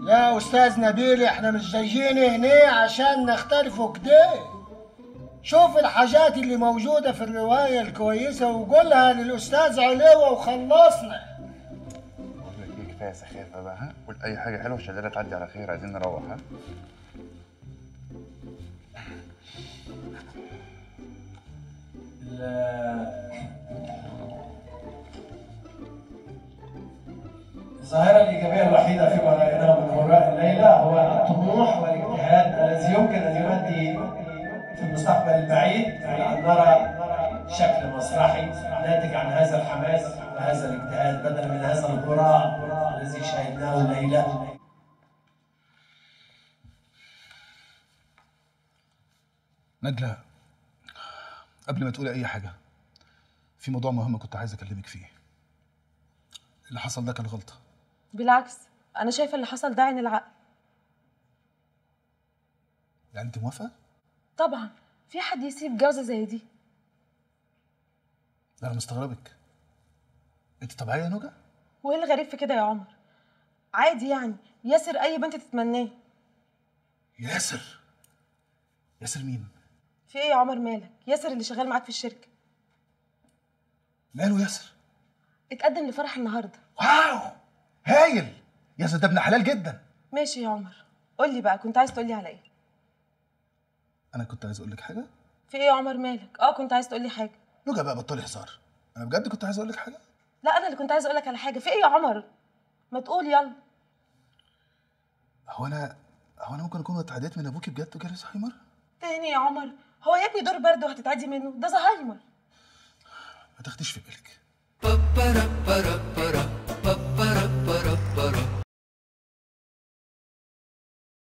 يا استاذ نبيل احنا مش جايين هنا عشان نختلفوا كده شوف الحاجات اللي موجودة في الرواية الكويسة وقولها للأستاذ علوة وخلصنا بقول لك ايه كفايه سخافه بقى ها قول اي حاجه حلوه عشان الليله تعدي على خير عايزين نروح ها الظاهرة الإيجابية الوحيدة فيما رأيناه من وراء الليلة هو الطموح والاجتهاد الذي يمكن أن يؤدي في المستقبل البعيد إلى أن نرى شكل مسرحي ناتج عن هذا الحماس وهذا الاجتهاد بدلا من هذا الهراء الذي شاهدناه الليلة نجلة قبل ما تقولي أي حاجة في موضوع مهم كنت عايز أكلمك فيه اللي حصل ده كان غلطة بالعكس انا شايفه اللي حصل ده عين العقل يعني أنت موافقة؟ طبعا في حد يسيب جوازه زي دي لا أنا مستغربك أنت طبيعية يا نوجة؟ وايه الغريب في كده يا عمر عادي يعني ياسر اي بنت تتمناه ياسر ياسر مين؟ في ايه يا عمر مالك ياسر اللي شغال معاك في الشركه ماله ياسر؟ اتقدم لفرح النهارده واو هايل ياسر ده ابن حلال جدا ماشي يا عمر قول لي بقى كنت عايز تقول لي على ايه أنا كنت عايز أقول لك حاجة في ايه يا عمر مالك اه كنت عايز تقول لي حاجه نوجة بقى بطلي هزار أنا بجد كنت عايز أقول لك حاجة لا انا اللي كنت عايز اقول لك على حاجه في ايه يا عمر ما تقول يلا هو أنا هو أنا ممكن أكون اتعديت من أبوكي بجد وجالي زهايمر؟ تاني يا عمر هو يا ابني دور برد وهتتعدي منه ده زهايمر ما تاخديش في بالك ba ba da ba da ba da